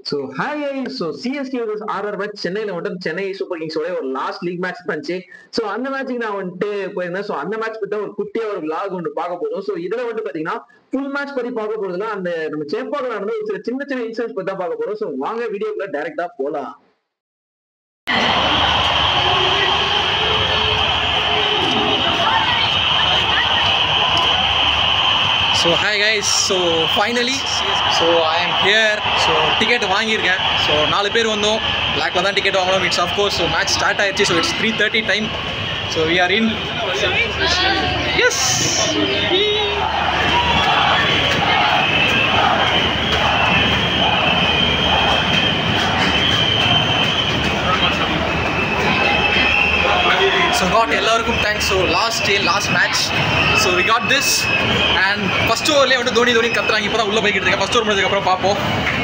so hi so CSK versus RR match சென்னையில வந்துட்டு Chennai super கிங்ஸோட ஒரு லாஸ்ட் லீக் மேட்ச் இருந்துச்சு ஸோ அந்த மேட்ச்சுக்கு நான் வந்துட்டு போயிருந்தேன் ஸோ அந்த மேட்ச் பத்தி ஒரு குட்டியா ஒரு லாக் ஒன்று பார்க்க போறோம் ஸோ இதுல வந்து பாத்தீங்கன்னா ஃபுல் மேட்ச் பத்தி பார்க்க போறதுல அந்த நம்ம சேப்பாக நடந்த ஒரு சில சின்ன சின்ன இன்சிடென்ட்ஸ் பத்தி தான் பார்க்க போறோம் ஸோ வாங்க வீடியோக்குள்ள டைரக்டா போலாம் so hi guys so finally so I am here so ticket வாங்கியிருக்கேன் ஸோ நாலு பேர் வந்தோம் பிளாக்ல தான் டிக்கெட் வாங்கணும் it's of course so match start ஆயிடுச்சு so it's three thirty time so we are in yes so got எல்லாருக்கும் thanks so last day last match so we got this and first ஓவர்லேயே வந்து தோனி தோனி கத்துறாங்க இப்போ தான் உள்ளே போய்கிட்டு இருக்கேன் ஃபஸ்ட் ஓவர் முடிஞ்சதுக்கப்புறம் பார்ப்போம்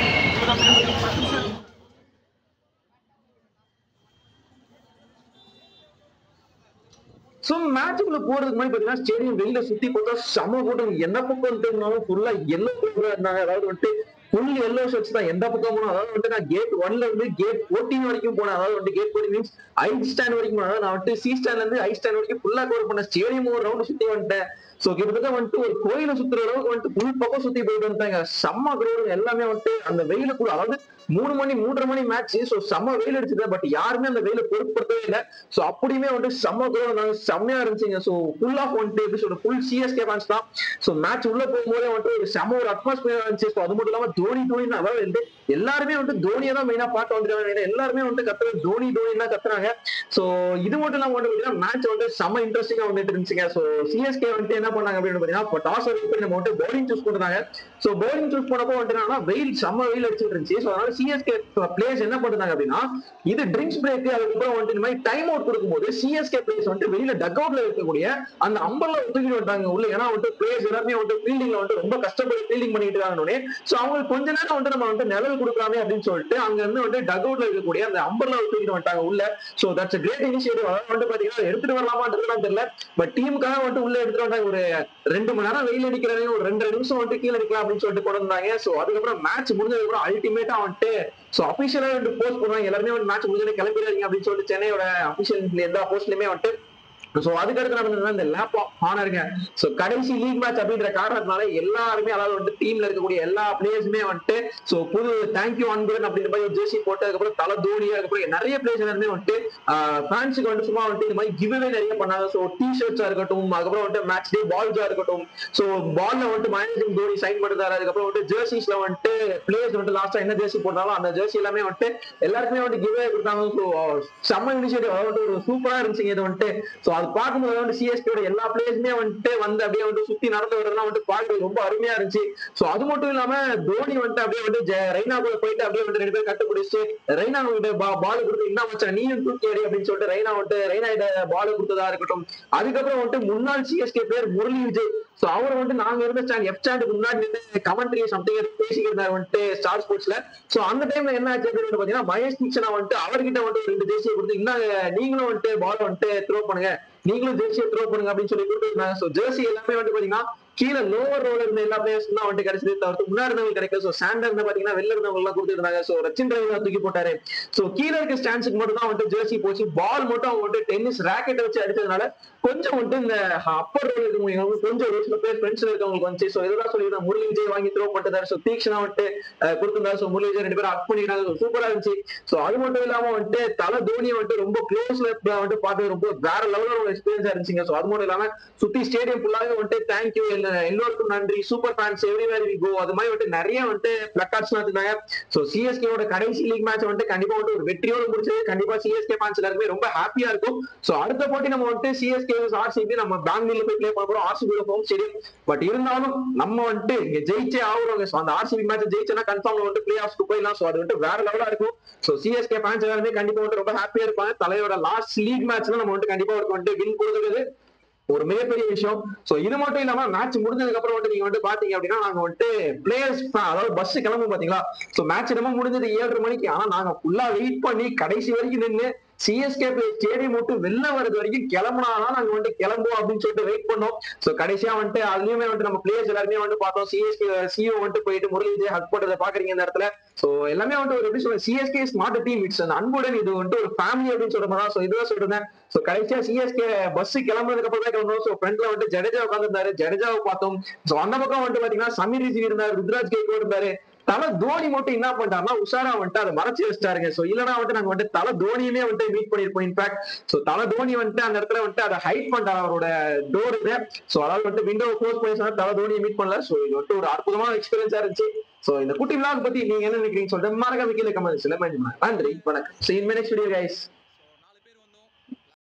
ஸோ மேட்சுக்குள்ள போறதுக்கு முன்னாடி பாத்தீங்கன்னா ஸ்டேடியம் வெளியில சுத்தி பார்த்தா செம கூட்டம் என்ன பக்கம் தெரிஞ்சாலும் ஃபுல்லா எல்லோ இருந்தாங்க அதாவது வந்துட்டு ஃபுல் எல்லோ ஷர்ட்ஸ் தான் எந்த பக்கம் போனோம் அதாவது வந்துட்டு நான் கேட் ஒன்ல இருந்து கேட் ஃபோர்டீன் வரைக்கும் போனேன் அதாவது வந்து gate fourteen means I stand வரைக்கும் போனேன் அதாவது நான் வந்துட்டு சி ஸ்டாண்ட்ல இருந்து ஐ ஸ்டாண்ட் வரைக்கும் ஃபுல்லா கவர் பண்ண ஸ்டேடியம் ஒரு ரவுண்ட் சுத்தி வந்துட்டேன் சோ கிட்டத்தட்ட வந்துட்டு ஒரு கோயில சுத்துற அளவுக்கு வந்துட்டு ஃபுல் பக்கம் சுத்தி போயிட்டு வந்துட்டாங்க செம்ம கிரௌண்ட் எல்லாமே வந்துட்டு அந்த வெயில கூட அதாவது மூணு மணி மூன்றரை மணி மேட்ச் சோ செம்ம வெயில் அடிச்சது பட் யாருமே அந்த வெயில பொருட்படுத்தவே இல்லை சோ அப்படியுமே வந்துட்டு செம்ம கிரௌண்ட் செம்மையா இருந்துச்சுங்க சோ ஃபுல் ஆஃப் வந்துட்டு எப்படி சொல்ற ஃபுல் சிஎஸ்கே ஃபேன்ஸ் தான் சோ மேட்ச் உள்ள போகும்போதே வந்துட்டு ஒரு செம்ம ஒரு அட்மாஸ்பியர் இருந்துச்சு சோ அது மட்டும் இல்லாம தோனி தோனி அதாவது வந்து எல்லாருமே வந்துட்டு தோனியை தான் மெயினா பாட்டு வந்துருக்காங்க எல்லாருமே வந்துட்டு கத்துறது தோனி தோனி தான் கத்துறாங்க சோ இது மட்டும் இல்லாம வந்து பாத்தீங்கன்னா மேட்ச் வந்து செம்ம இன்ட்ரெஸ்டிங்கா வந்துட்டு இருந்துச்சுங்க சோ சிஎஸ்கே வந்துட்டு என்ன பண்ணாங்க அப்படின்னு பாத்தீங்கன்னா டாஸ் பண்ணி நம்ம வந்து பவுலிங் சூஸ் பண்றாங்க சோ பவுலிங் சூஸ் பண்ணப்போ வந்துட்டு வெயில் செம்ம வெயில் அடிச்சிட்டு இருந்துச்சு சோ அதனால சிஎஸ்கே பிளேயர்ஸ் என்ன பண்றாங்க அப்படின்னா இது ட்ரிங்க்ஸ் பிரேக் அதுக்கப்புறம் வந்துட்டு இந்த மாதிரி டைம் அவுட் கொடுக்கும்போது சிஎஸ்கே பிளேயர்ஸ் வந்துட்டு வெளியில டக் அவுட்ல இருக்கக்கூடிய அந்த அம்பர்ல தூக்கிட்டு வந்தாங்க உள்ள ஏன்னா வந்துட்டு பிளேயர்ஸ் எல்லாருமே வந்துட்டு ஃபீல்டிங்ல வந்துட்டு ரொம்ப கஷ்டப்பட்டு ஃபீல்டிங் பண்ணிட்டு இருக்காங்க சோ அவங்களுக்கு கொஞ்ச நேரம் வந்துட்டு நம்ம வந்துட்டு நிழல் கொடுக்கலாமே அப்படின்னு சொல்லிட்டு அங்க இருந்து வந்து டக் அவுட்ல இருக்கக்கூடிய அந்த அம்பர்ல தூக்கிட்டு வந்துட்டாங்க உள்ள சோ தட்ஸ் கிரேட் இனிஷியேட்டிவ் அதாவது வந்து பாத்தீங்கன்னா எடுத்துட்டு வரலாமான்றதுலாம் தெரியல பட் டீமுக்காக வந்துட்டு உள்ள எடுத்துட்டு வந்தாங்க ஒரு ரெண்டு மணி நேரம் வெயில் அடிக்கிறாங்க ஒரு ரெண்டு நிமிஷம் வந்துட்டு கீழே அடிக்கலாம் அப்படின்னு சொல்லிட்டு கொண்டு வந்தாங்க சோ அதுக்கப்புறம் மேட்ச் முடிஞ்சதுக்கு அப்புறம் அல்டிமேட்டா வந்துட்டு சோ அபிஷியலா வந்து போஸ்ட் பண்ணுவாங்க எல்லாருமே வந்து மேட்ச் முடிஞ்சு கிளம்பிடுறாங்க அப்படின்னு சொல்லிட்டு சென்னையோட அபிஷியல் எல்லா போஸ்ட்லயுமே வந்துட்டு சோ அதுக்கடுத்து நடந்தது இந்த லேப் ஆனருங்க சோ கடைசி லீக் மேட்ச் அப்படின்ற காரணத்தினால எல்லாருமே அதாவது வந்து டீம்ல இருக்கக்கூடிய எல்லா பிளேயர்ஸுமே வந்துட்டு சோ புது தேங்க்யூ அன்புடன் அப்படின்ற மாதிரி ஜெர்சி போட்டு அதுக்கப்புறம் தலை தோனி அதுக்கப்புறம் நிறைய பிளேயர்ஸ் எல்லாருமே வந்துட்டு ஃபேன்ஸுக்கு வந்து சும்மா வந்துட்டு இந்த மாதிரி கிவ்வே நிறைய பண்ணாங்க சோ டி ஷர்ட்ஸா இருக்கட்டும் அதுக்கப்புறம் வந்துட்டு மேட்ச் டே பால்ஸா இருக்கட்டும் சோ பால்ல வந்துட்டு மகேந்திர தோனி சைன் பண்ணுறாரு அதுக்கப்புறம் வந்துட்டு ஜெர்சிஸ்ல வந்துட்டு பிளேயர்ஸ் வந்துட்டு லாஸ்டா என்ன ஜெர்சி போட்டாலும் அந்த ஜெர்சி எல்லாமே வந்துட்டு எல்லாருக்குமே வந்துட்டு கிவ்வே கொடுத்தாங்க ஸோ செம்ம இனிஷியேட்டிவ் அதாவது ஒரு சூப்பரா இருந்துச்சுங்க இது வந்துட்டு சோ அது பார்க்கும்போது வந்து சிஎஸ்கேட எல்லா பிளேயர்ஸுமே வந்துட்டு வந்து அப்படியே வந்து சுத்தி நடந்து வரதெல்லாம் வந்துட்டு பார்க்க ரொம்ப அருமையா இருந்துச்சு சோ அது மட்டும் இல்லாம தோனி வந்துட்டு அப்படியே வந்து ஜெ- ரெய்னா கூட போயிட்டு அப்படியே வந்து ரெண்டு பேரும் கட்டுப்பிடிச்சு ரெய்னா கிட்ட பால் கொடுத்து என்ன மச்சான் நீயும் தூக்கி அடி அப்படின்னு சொல்லிட்டு ரெய்னா வந்துட்டு ரெய்னா கிட்ட பால் கொடுத்ததா இருக்கட்டும் அதுக்கப்புறம் வந்துட்டு முன்னாள் CSK player Murali Vijay so அவர் வந்துட்டு நாங்க இருந்த ஸ்டாண்ட் எஃப் ஸ்டாண்டுக்கு முன்னாடி நின்று கமெண்ட்ரி சம்திங் பேசிக்கிட்டு இருந்தாரு வந்துட்டு ஸ்டார் ஸ்போர்ட்ஸ்ல சோ அந்த டைம்ல என்ன ஆச்சு அப்படின்னு பாத்தீங்கன்னா மகேஷ் தீக்ஷனா வந்துட்டு அவர்கிட்ட வந்துட்டு ஒரு ரெண்டு தேசிய கொடுத்து இன்னும் நீங்களும் வந்துட்டு பால் வந்துட்டு த்ரோ பண்ணுங்க நீங்களும் ஜெர்சியை த்ரோ பண்ணுங்க அப்படின்னு சொல்லி கொடுத்துருந்தாங்க சோ ஜெர்சி எல்லாமே வந்து பாத்தீங்கன்னா கீழே லோவர் ரோல இருந்த எல்லா பிளேயர்ஸ் தான் வந்துட்டு கிடைச்சது தவிர்த்து முன்னாடி இருந்தவங்க கிடைக்கல சோ ஸ்டாண்டர் இருந்து பாத்தீங்கன்னா வெளில இருந்தவங்க எல்லாம் கொடுத்துருந்தாங்க சோ ரச்சின் டிரைவர் தூக்கி போட்டாரு சோ கீழே இருக்க ஸ்டாண்ட்ஸுக்கு மட்டும் தான் வந்துட்டு ஜெர்சி போச்சு பால் மட்டும் அவங்க வந்துட்டு டென்னிஸ் ராக்கெட்டை வச்சு அடிச்சதுனால கொஞ்சம் வந்துட்டு இந்த அப்பர் ரோல் இருக்கவங்க கொஞ்சம் ஒரு சில பேர் ஃப்ரெண்ட்ஸ்ல இருக்கவங்களுக்கு வந்துச்சு சோ இதெல்லாம் சொல்லி முரளி விஜய் வாங்கி த்ரோ பண்ணிட்டாரு சோ தீக்ஷனா வந்துட்டு அஹ், கொடுத்திருந்தாரு சோ முரளி விஜய் ரெண்டு பேரும் அக் பண்ணிக்கிறாங்க சூப்பரா இருந்துச்சு சோ அது மட்டும் இல்லாம வந்துட்டு தலை தோனியை வந்துட்டு ரொம்ப க்ளோஸ்ல வந்துட்டு பார்த்து ரொம்ப வேற லெவலில் ஒரு எக்ஸ்பீரியன்ஸா இருந்துச்சுங்க சோ அது மட்டும் இல்லாம சுத்தி ஸ்டேடியம் ஃபுல்லாவே வந்துட்டு தேங்க்யூ எல்லோருக்கும் நன்றி super fans everywhere we go அது மாதிரி வந்துட்டு நிறைய வந்துட்டு பிளக்கார்ட்ஸ் இருந்தாங்க சோ சிஎஸ்கேவோட கடைசி லீக் மேட்ச் வந்துட்டு கண்டிப்பா வந்துட்டு ஒரு வெற்றியோட முடிச்சது கண்டிப்பா சிஎஸ்கே ஃபேன்ஸ் எல்லாருமே ரொம்ப ஹாப்பியா இருக்கும் சோ அடுத்த போட்டி நம்ம வந்துட்டு சிஎஸ்கே ஆர்சிபி நம்ம பெங்களூர்ல போய் ப்ளே பண்ண போறோம் ஆர்சிபி ஹோம் ஸ்டேடியம் பட் இருந்தாலும் நம்ம வந்துட்டு இங்க ஜெயிச்சே ஆகுறோங்க சோ அந்த ஆர்சிபி மேட்ச் ஜெயிச்சனா கன்ஃபார்ம் வந்துட்டு பிளே ஆஃப்ஸ்க்கு போயிடலாம் சோ அது வந்துட்டு வேற லெவலா இருக்கும் சோ சிஎஸ்கே ஃபேன்ஸ் எல்லாருமே கண்டிப்பா வந்துட்டு ரொம்ப ஹாப்பியா இருப்பாங்க தலையோட லாஸ்ட் லீக் மேட்ச்ல நம்ம வந்துட்டு கண்டிப்பா ஒரு வந்துட்டு வின் கொடுக்குறது ஒரு மிகப்பெரிய விஷயம் சோ இது மட்டும் இல்லாம மேட்ச் முடிஞ்சதுக்கு அப்புறம் வந்துட்டு நீங்க வந்து பாத்தீங்க அப்படின்னா நாங்க வந்துட்டு பிளேயர்ஸ் அதாவது பஸ் கிளம்பும் பாத்தீங்களா சோ மேட்ச் நம்ம முடிஞ்சது ஏழரை மணிக்கு ஆனா நாங்க ஃபுல்லா வெயிட் பண்ணி கடைசி வரைக்கும் நின்னு சிஎஸ்கே ஸ்டேடியம் விட்டு வெளில வர்றது வரைக்கும் கிளம்புனாதான் நாங்க வந்துட்டு கிளம்புவோம் அப்படின்னு சொல்லிட்டு வெயிட் பண்ணோம் சோ கடைசியா வந்துட்டு அதுலயுமே வந்துட்டு நம்ம பிளேயர்ஸ் எல்லாருமே வந்துட்டு பார்த்தோம் சிஎஸ்கே சிஓ வந்துட்டு போயிட்டு முரளி விஜய் ஹக் போட்டதை பாக்குறீங்க இந்த இடத்துல சோ எல்லாமே வந்துட்டு ஒரு எப்படி சொல்றது சிஎஸ்கே ஸ்மார்ட் டீம் இட்ஸ் அந்த அன்புடன் இது வந்துட்டு ஒரு ஃபேமிலி அப்படின்னு சொல்ற மாதிரி சோ இதுதான் சொல்றேன் சோ கடைசியா சிஎஸ்கே பஸ் கிளம்புறதுக்கு அப்புறம் தான் கிளம்பணும் சோ ஃப்ரண்ட்ல வந்துட்டு ஜடேஜா உட்காந்துருந்தாரு ஜடேஜாவை பார்த்தோம் சோ அந்த பக்கம் வந்துட்டு பாத்தீங்கன்னா சமீர் ரிஷி இருந்தாரு ருத்ராஜ் கேக் இருந்தாரு தலை தோனி மட்டும் என்ன பண்ணிட்டாருன்னா உஷாரா வந்துட்டு அதை மறைச்சு வச்சிட்டாருங்க சோ இல்லனா வந்துட்டு நாங்க வந்துட்டு தலை தோனியுமே வந்துட்டு மீட் பண்ணிருப்போம் இன்ஃபேக்ட் சோ தலை தோனி வந்துட்டு அந்த இடத்துல வந்துட்டு அதை ஹைட் பண்ணிட்டாரு அவரோட டோர் இது சோ அதாவது வந்துட்டு விண்டோ க்ளோஸ் பண்ணி சொன்னா தலை தோனியை மீட் பண்ணல சோ இது வந்துட்டு ஒரு அற்புதமான எக்ஸ்பீரியன்ஸா இருந்துச்சு சோ இந்த குட்டி விழாவை பத்தி நீங்க என்ன நினைக்கிறீங்க சொல்லிட்டு மறக்காம கீழே கமெண்ட்ஸ்ல மென்ஷன் பண்ணுங்க நன்றி வணக்கம் so in next video guys